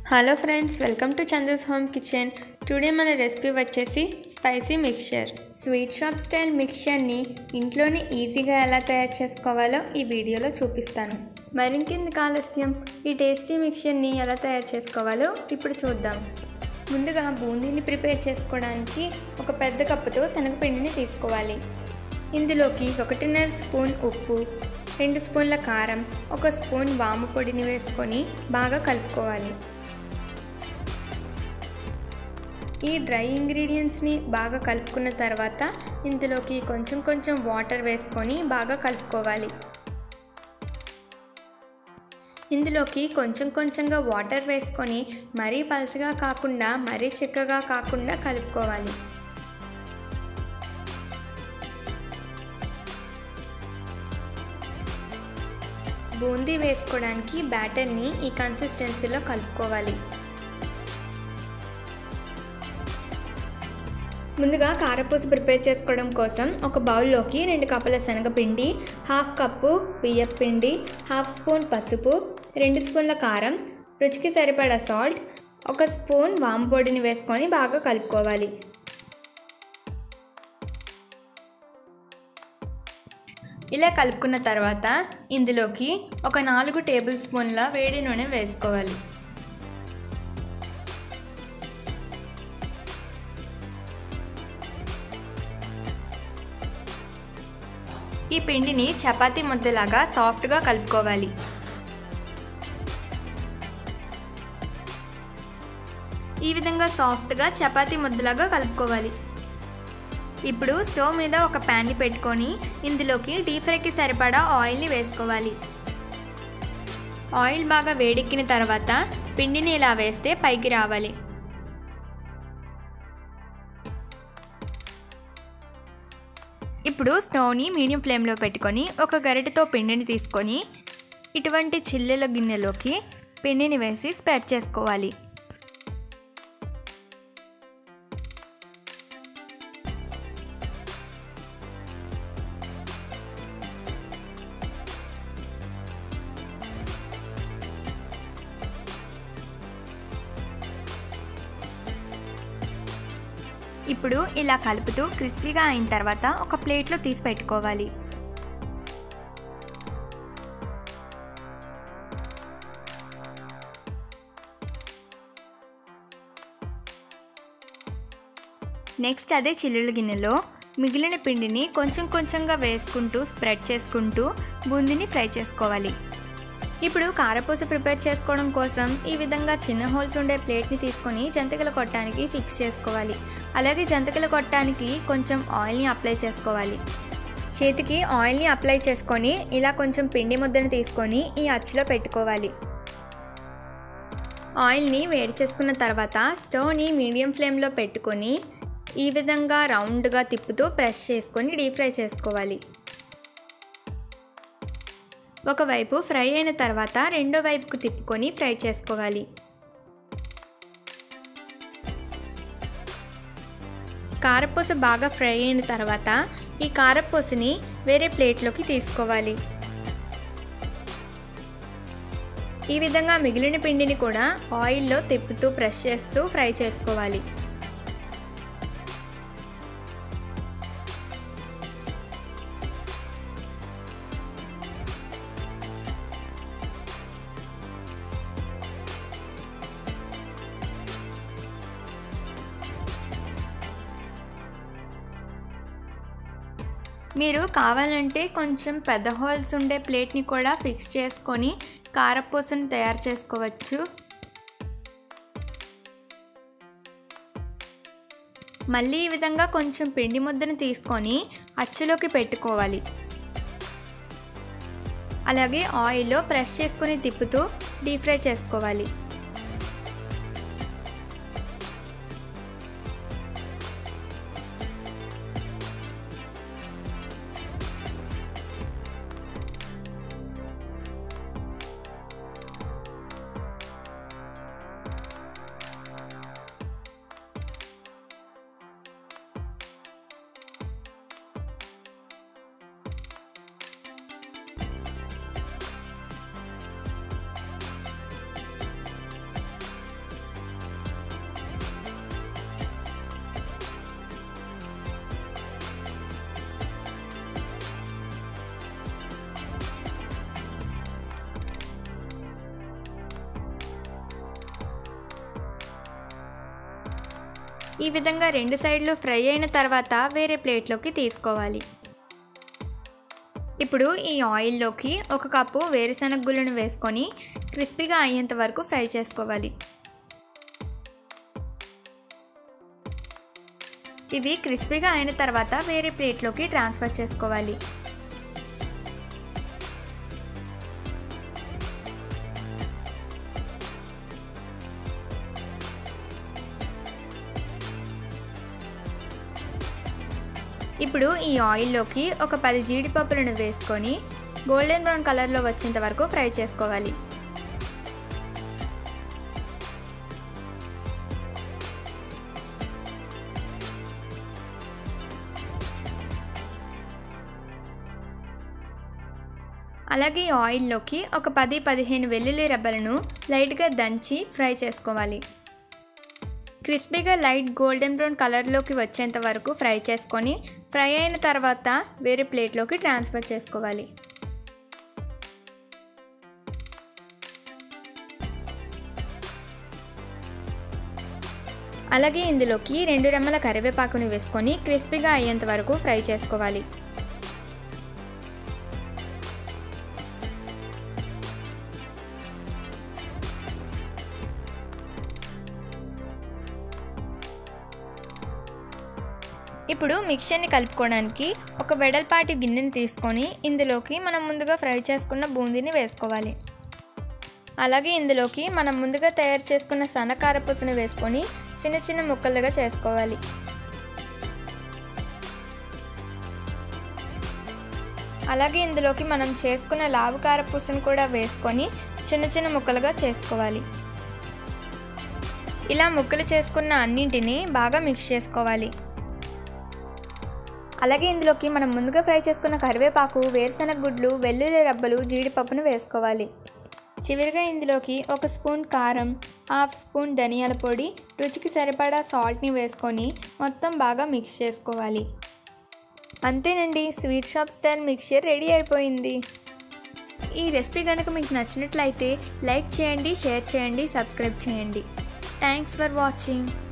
hello friends welcome to Chandu's home kitchen today మన recipe వచ్చేసి spicy mixture sweet shop style మిక్చర్ని ఇంట్లోనే ఈజీగా ఎలా తయారు చేసుకోవాలో ఈ వీడియోలో చూపిస్తాను మరింకెందుకు ఆలస్యం ఈ టేస్టీ మిక్చర్ని ఎలా తయారు చేసుకోవాలో ఇప్పుడు చూద్దాం ముందుగా బూందీని ప్రిపేర్ చేసుకోవడానికి ఒక పెద్ద కప్పుతో శనగపిండిని తీసుకోవాలి ఇందులోకి ఒకటిన్నర స్పూన్ ఉప్పు రెండు స్పూన్ల కారం ఒక స్పూన్ వాము పొడిని వేసుకొని బాగా కలుపుకోవాలి ఈ డ్రై ఇంగ్రీడియంట్స్ని బాగా కలుపుకున్న తర్వాత ఇందులోకి కొంచెం కొంచెం వాటర్ వేసుకొని బాగా కలుపుకోవాలి ఇందులోకి కొంచెం కొంచెంగా వాటర్ వేసుకొని మరీ పలుచగా కాకుండా మరీ చిక్కగా కాకుండా కలుపుకోవాలి బూందీ వేసుకోవడానికి బ్యాటర్ని ఈ కన్సిస్టెన్సీలో కలుపుకోవాలి ముందుగా కారపూస ప్రిపేర్ చేసుకోవడం కోసం ఒక బౌల్లోకి రెండు కప్పుల శనగపిండి హాఫ్ కప్పు బియ్యం పిండి హాఫ్ స్పూన్ పసుపు రెండు స్పూన్ల కారం రుచికి సరిపడా సాల్ట్ ఒక స్పూన్ వాము పొడిని వేసుకొని బాగా కలుపుకోవాలి ఇలా కలుపుకున్న తర్వాత ఇందులోకి ఒక నాలుగు టేబుల్ స్పూన్ల వేడి నూనె వేసుకోవాలి ఈ పిండిని చపాతీ ముద్దలాగా సాఫ్ట్గా కలుపుకోవాలి ఈ విధంగా సాఫ్ట్గా చపాతీ ముద్దలాగా కలుపుకోవాలి ఇప్పుడు స్టవ్ మీద ఒక ప్యాన్ని పెట్టుకొని ఇందులోకి డీప్ ఫ్రైకి సరిపడా ఆయిల్ని వేసుకోవాలి ఆయిల్ బాగా వేడెక్కిన తర్వాత పిండిని ఇలా వేస్తే పైకి రావాలి ఇప్పుడు స్టవ్ని మీడియం ఫ్లేమ్లో పెట్టుకొని ఒక గరిటెతో పిండిని తీసుకొని ఇటువంటి చిల్లెల గిన్నెలోకి పిండిని వేసి స్ప్రెడ్ చేసుకోవాలి ఇప్పుడు ఇలా కలుపుతూ క్రిస్పీగా అయిన తర్వాత ఒక ప్లేట్లో తీసి పెట్టుకోవాలి నెక్స్ట్ అదే చిల్లుల గిన్నెలో మిగిలిన పిండిని కొంచెం కొంచెంగా వేసుకుంటూ స్ప్రెడ్ చేసుకుంటూ బూందీని ఫ్రై చేసుకోవాలి ఇప్పుడు కారపూస ప్రిపేర్ చేసుకోవడం కోసం ఈ విధంగా చిన్న హోల్స్ ఉండే ప్లేట్ని తీసుకొని జంతికలు కొట్టడానికి ఫిక్స్ చేసుకోవాలి అలాగే జంతికలు కొట్టడానికి కొంచెం ఆయిల్ని అప్లై చేసుకోవాలి చేతికి ఆయిల్ని అప్లై చేసుకొని ఇలా కొంచెం పిండి ముద్దను తీసుకొని ఈ అచ్చులో పెట్టుకోవాలి ఆయిల్ని వేడి చేసుకున్న తర్వాత స్టవ్ని మీడియం ఫ్లేమ్లో పెట్టుకొని ఈ విధంగా రౌండ్గా తిప్పుతూ ప్రెస్ చేసుకొని డీప్ ఫ్రై చేసుకోవాలి ఒకవైపు ఫ్రై అయిన తర్వాత రెండో వైపుకు తిప్పుకొని ఫ్రై చేసుకోవాలి కారపూస బాగా ఫ్రై అయిన తర్వాత ఈ కారపూసని వేరే ప్లేట్లోకి తీసుకోవాలి ఈ విధంగా మిగిలిన పిండిని కూడా ఆయిల్లో తిప్పుతూ ప్రెస్ చేస్తూ ఫ్రై చేసుకోవాలి మీరు కావాలంటే కొంచెం పెద్ద హోల్స్ ఉండే ప్లేట్ని కూడా ఫిక్స్ చేసుకొని కారపూసను తయారు చేసుకోవచ్చు మళ్ళీ ఈ విధంగా కొంచెం పిండి ముద్దను తీసుకొని అచ్చులోకి పెట్టుకోవాలి అలాగే ఆయిల్లో ప్రెస్ చేసుకొని తిప్పుతూ డీప్ ఫ్రై చేసుకోవాలి ఈ విధంగా రెండు సైడ్లు ఫ్రై అయిన తర్వాత వేరే ప్లేట్లోకి తీసుకోవాలి ఇప్పుడు ఈ ఆయిల్లోకి ఒక కప్పు వేరుశనగ గుళ్ళను వేసుకొని క్రిస్పీగా అయ్యేంత వరకు ఫ్రై చేసుకోవాలి ఇవి క్రిస్పీగా అయిన తర్వాత వేరే ప్లేట్లోకి ట్రాన్స్ఫర్ చేసుకోవాలి ఇప్పుడు ఈ ఆయిల్లోకి ఒక పది జీడిపప్పులను వేసుకొని గోల్డెన్ బ్రౌన్ కలర్లో వచ్చేంత వరకు ఫ్రై చేసుకోవాలి అలాగే ఈ ఆయిల్లోకి ఒక పది పదిహేను వెల్లుల్లి రబ్బలను లైట్గా దంచి ఫ్రై చేసుకోవాలి క్రిస్పీగా లైట్ గోల్డెన్ బ్రౌన్ కలర్లోకి వచ్చేంత వరకు ఫ్రై చేసుకొని ఫ్రై అయిన తర్వాత వేరే ప్లేట్లోకి ట్రాన్స్ఫర్ చేసుకోవాలి అలాగే ఇందులోకి రెండు రెమ్మల కరివేపాకుని వేసుకొని క్రిస్పీగా అయ్యేంత వరకు ఫ్రై చేసుకోవాలి ఇప్పుడు మిక్చర్ని కలుపుకోవడానికి ఒక వెడల్పాటి గిన్నెని తీసుకొని ఇందులోకి మనం ముందుగా ఫ్రై చేసుకున్న బూందీని వేసుకోవాలి అలాగే ఇందులోకి మనం ముందుగా తయారు చేసుకున్న సన్నకార పుసుని వేసుకొని చిన్న చిన్న ముక్కలుగా చేసుకోవాలి అలాగే ఇందులోకి మనం చేసుకున్న లావు కారపూసను కూడా వేసుకొని చిన్న చిన్న ముక్కలుగా చేసుకోవాలి ఇలా ముక్కలు చేసుకున్న అన్నింటినీ బాగా మిక్స్ చేసుకోవాలి అలాగే ఇందులోకి మనం ముందుగా ఫ్రై చేసుకున్న కరివేపాకు వేరుశనగ గుడ్లు వెల్లుల్లి రబ్బలు జీడిపప్పును వేసుకోవాలి చివరిగా ఇందులోకి ఒక స్పూన్ కారం హాఫ్ స్పూన్ ధనియాల పొడి రుచికి సరిపడా సాల్ట్ని వేసుకొని మొత్తం బాగా మిక్స్ చేసుకోవాలి అంతేనండి sweet shop style mixture ready అయిపోయింది ఈ రెసిపీ కనుక మీకు నచ్చినట్లయితే లైక్ చేయండి షేర్ చేయండి సబ్స్క్రైబ్ చేయండి థ్యాంక్స్ ఫర్ వాచింగ్